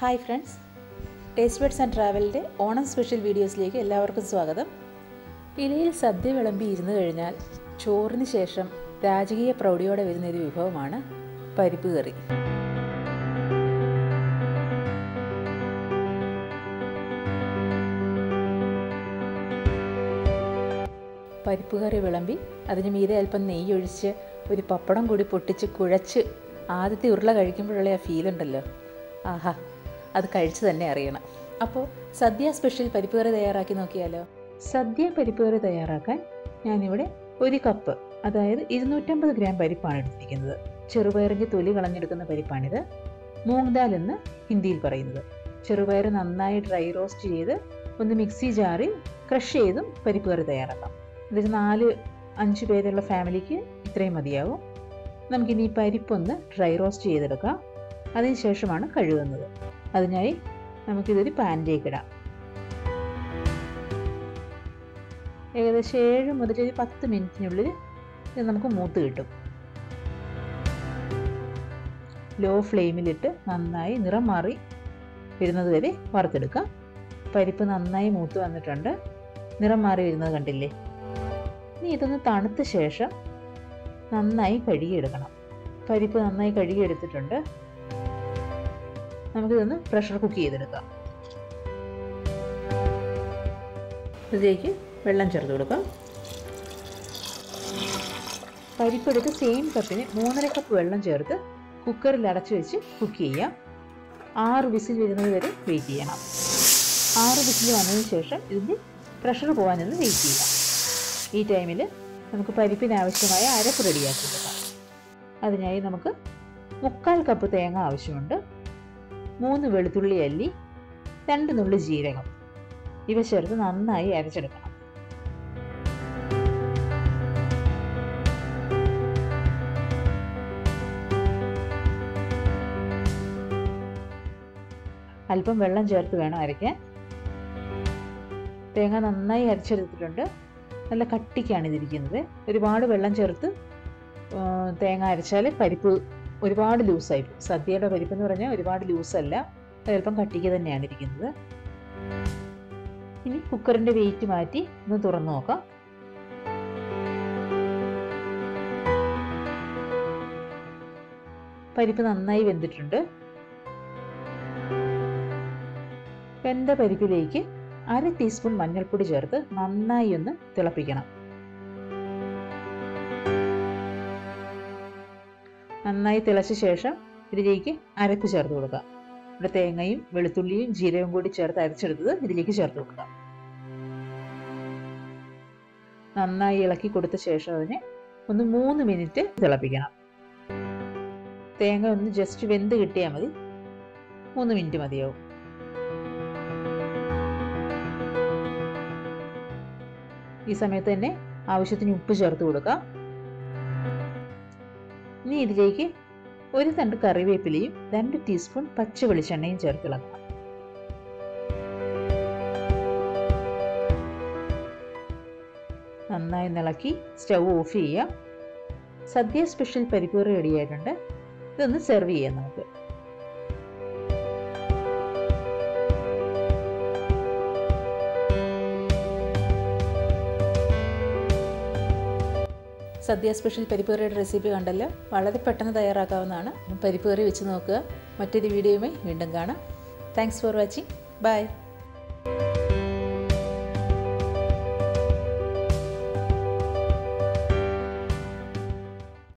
hi friends taste buds and ട്രാവലിൻ്റെ Onam special വീഡിയോസിലേക്ക് എല്ലാവർക്കും സ്വാഗതം ഇലയിൽ സദ്യ വിളമ്പി ഇരുന്ന് കഴിഞ്ഞാൽ ചോറിന് ശേഷം രാജകീയ പ്രൗഢിയോടെ വരുന്ന ഒരു വിഭവമാണ് പരിപ്പ് കറി പരിപ്പ് കറി വിളമ്പി അതിന് മീതെ അല്പം നെയ്യൊഴിച്ച് ഒരു പപ്പടം കൂടി പൊട്ടിച്ച് കുഴച്ച് ആദ്യത്തെ ഉരുള കഴിക്കുമ്പോഴുള്ള ആ ഫീലുണ്ടല്ലോ ആഹാ അത് കഴിച്ച് തന്നെ അറിയണം അപ്പോൾ സദ്യ സ്പെഷ്യൽ പരിപ്പ് കറി തയ്യാറാക്കി നോക്കിയാലോ സദ്യ പരിപ്പ് കറി തയ്യാറാക്കാൻ ഞാനിവിടെ ഒരു കപ്പ് അതായത് ഇരുന്നൂറ്റമ്പത് ഗ്രാം പരിപ്പാണ് എടുത്തിരിക്കുന്നത് ചെറുപയറിൻ്റെ തൊലി കളഞ്ഞെടുക്കുന്ന പരിപ്പാണിത് മൂങ് ദാൽ എന്ന് ഹിന്ദിയിൽ പറയുന്നത് ചെറുപയർ നന്നായി ഡ്രൈ റോസ്റ്റ് ചെയ്ത് ഒന്ന് മിക്സി ജാറിൽ ക്രഷ് ചെയ്തും പരിപ്പ് കറി തയ്യാറാക്കാം ഇതൊരു നാല് അഞ്ച് പേരുള്ള ഫാമിലിക്ക് ഇത്രയും മതിയാവും നമുക്കിനി ഈ പരിപ്പൊന്ന് ഡ്രൈ റോസ്റ്റ് ചെയ്തെടുക്കാം അതിനുശേഷമാണ് കഴുകുന്നത് അതിനായി നമുക്കിതൊരു പാനിലേക്ക് ഇടാം ഏകദേശം ഏഴ് മുതൽ ഒരു പത്ത് മിനിറ്റിനുള്ളിൽ ഇത് നമുക്ക് മൂത്ത് കിട്ടും ലോ ഫ്ലെയിമിലിട്ട് നന്നായി നിറം മാറി വരുന്നത് വരെ വറുത്തെടുക്കാം പരിപ്പ് നന്നായി മൂത്ത് വന്നിട്ടുണ്ട് നിറം മാറി വരുന്നത് കണ്ടില്ലേ ഇനി ഇതൊന്ന് തണുത്ത ശേഷം നന്നായി കഴുകിയെടുക്കണം പരിപ്പ് നന്നായി കഴുകിയെടുത്തിട്ടുണ്ട് നമുക്കിതൊന്ന് പ്രഷർ കുക്ക് ചെയ്തെടുക്കാം ഇതിലേക്ക് വെള്ളം ചേർത്ത് കൊടുക്കാം പരിപ്പെടുത്ത് സെയിം കപ്പിന് മൂന്നര കപ്പ് വെള്ളം ചേർത്ത് കുക്കറിൽ അടച്ചു വെച്ച് കുക്ക് ചെയ്യാം ആറ് വിസിൽ വരുന്നത് വരെ വെയിറ്റ് ചെയ്യണം ആറ് വിസിൽ വന്നതിന് ശേഷം ഇതിൻ്റെ പ്രഷർ പോകാനൊന്ന് വെയിറ്റ് ചെയ്യാം ഈ ടൈമിൽ നമുക്ക് പരിപ്പിന് ആവശ്യമായ അരപ്പ് റെഡിയാക്കി എടുക്കാം അതിനായി നമുക്ക് മുക്കാൽ കപ്പ് തേങ്ങ ആവശ്യമുണ്ട് മൂന്ന് വെളുത്തുള്ളി അല്ലി രണ്ട് നുള്ളി ജീരകം ഇവ ചേർത്ത് നന്നായി അരച്ചെടുക്കണം അല്പം വെള്ളം ചേർത്ത് വേണം അരയ്ക്കാൻ തേങ്ങ നന്നായി അരച്ചെടുത്തിട്ടുണ്ട് നല്ല കട്ടിക്കാണ് ഇതിരിക്കുന്നത് ഒരുപാട് വെള്ളം ചേർത്ത് തേങ്ങ അരച്ചാൽ പരിപ്പ് ഒരുപാട് ലൂസായി സദ്യയുടെ പരിപ്പ് എന്ന് പറഞ്ഞാൽ ഒരുപാട് ലൂസല്ല അല്പം കട്ടിക്ക് തന്നെയാണ് ഇരിക്കുന്നത് ഇനി കുക്കറിൻ്റെ വെയിറ്റ് മാറ്റി ഒന്ന് തുറന്നു നോക്കാം പരിപ്പ് നന്നായി വെന്തിട്ടുണ്ട് വെന്ത പരിപ്പിലേക്ക് അര ടീസ്പൂൺ മഞ്ഞൾപ്പൊടി ചേർത്ത് നന്നായി ഒന്ന് തിളപ്പിക്കണം നന്നായി തിളച്ച ശേഷം ഇതിലേക്ക് അരപ്പ് ചേർത്ത് കൊടുക്കാം ഇവിടെ തേങ്ങയും വെളുത്തുള്ളിയും ജീരകവും കൂടി ചേർത്ത് അരച്ചെടുത്തത് ഇതിലേക്ക് ചേർത്ത് കൊടുക്കാം നന്നായി ഇളക്കി കൊടുത്ത ശേഷം അതിനെ ഒന്ന് മൂന്ന് മിനിറ്റ് തിളപ്പിക്കണം തേങ്ങ ഒന്ന് ജസ്റ്റ് വെന്ത് കിട്ടിയാൽ മതി മൂന്ന് മിനിറ്റ് മതിയാവും ഈ സമയത്ത് തന്നെ ആവശ്യത്തിന് ഉപ്പ് ചേർത്ത് കൊടുക്കാം ഇനി ഇതിലേക്ക് ഒരു തണ്ട് കറിവേപ്പിലയും രണ്ട് ടീസ്പൂൺ പച്ച വെളിച്ചെണ്ണയും ചേർത്ത് ഇളക്കണം നന്നായി ഇളക്കി സ്റ്റൗ ഓഫ് ചെയ്യാം സദ്യ സ്പെഷ്യൽ പരിപ്പ് കറി റെഡി ആയിട്ടുണ്ട് ഇതൊന്ന് സെർവ് ചെയ്യാം നമുക്ക് സദ്യ സ്പെഷ്യൽ പരിപ്പ് കറിയുടെ റെസിപ്പി കണ്ടല്ലോ വളരെ പെട്ടെന്ന് തയ്യാറാക്കാവുന്നതാണ് പരിപ്പ് കറി വെച്ച് നോക്കുക മറ്റൊരു വീഡിയോയുമായി വീണ്ടും കാണാം താങ്ക്സ് ഫോർ വാച്ചിങ് ബൈ